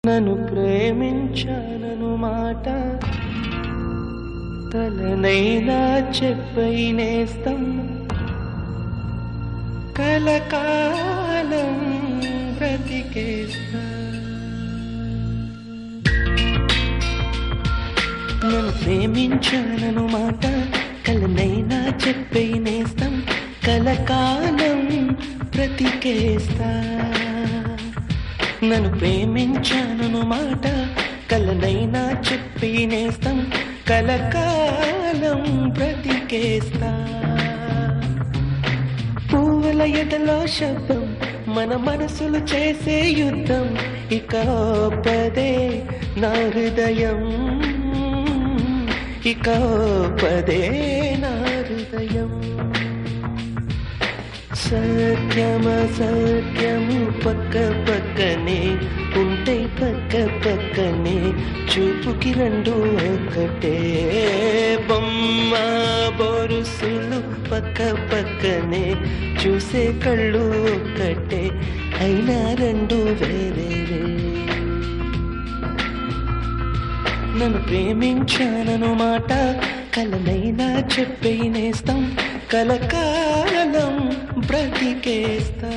నన్ను ప్రేమించానను మాట తలనైనా చెప్పై నేస్తం కలకాలం బ్రతికేస్తా నన్ను ప్రేమించానను మాట కలనైనా చెప్పై నేస్తం కలకాలం బ్రతికేస్తా నన్ను ప్రేమించానను మాట కలనైనా చెప్పి నేస్తం కలకాలం బ్రతికేస్తా పువ్వుల ఎదలో శబ్దం మన మనసులు చేసే యుద్ధం ఇక పదే నా హృదయం ఇక పదే నా హృదయం సత్యమ సత్యము పక్క పక్కనే ఉంటే పక్క పక్కనే చూపుకి రెండు ఒకటే బొమ్మ బొరుసులు పక్క పక్కనే చూసే కళ్ళు ఒక్కటే అయినా రెండు వేరే నన్ను ప్రేమించానను మాట కలనైనా చెప్పి నేస్తాం కలకాలం బ్రతికేస్తా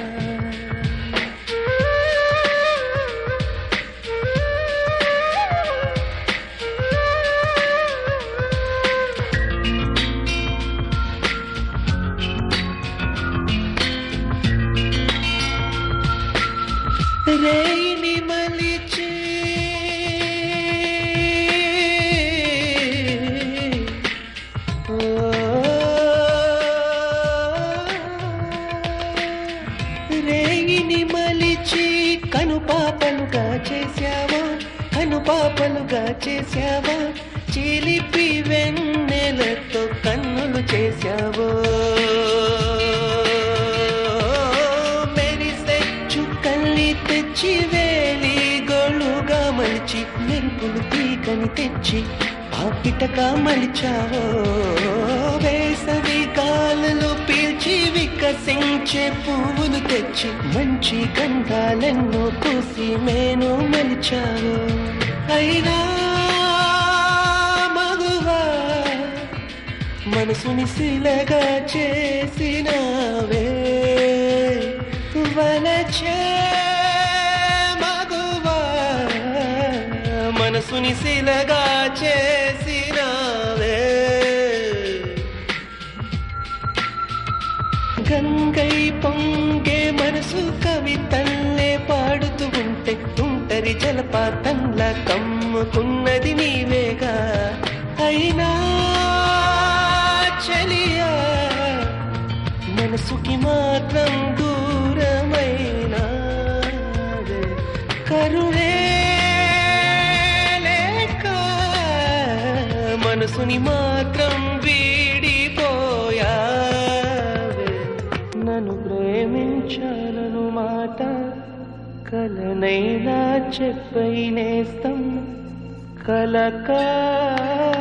రేయిని మలిచి రేగిని మలిచి కనుపాపలుగా చేశావా కనుపాపలుగా చేశావా చిలిపి వెన్నెలతో కన్నులు చేశావో మెరిసే చుక్కల్ని తెచ్చి వేలి గోళ్ళుగా మలిచి మెరుపులు తీగని తెచ్చి పాపిటగా మలిచావో వేసవి గాలులు పీల్చి వికసించే పువ్వులు తెచ్చి మంచి గంధాలెన్నో పూసి మేను మలిచావు అయినా మగువా మనసుని శిలగా చేసినవే వలచే మగువా మనసుని శిలగా చేసినవే గంగై పొంగే మనసు కవితల్లే పాడుతూ ఉంటే ఉంటరి జలపాతంలా కమ్ముకున్నది నీవేగా అయినా చలియా మనసుకి మాత్రం దూరమైన కరుణే లేక మనసుని మాత్రం వీడిపోయా నన్ను ప్రేమించాలను మాట కలనైనా చెప్పై నేస్తం కలకా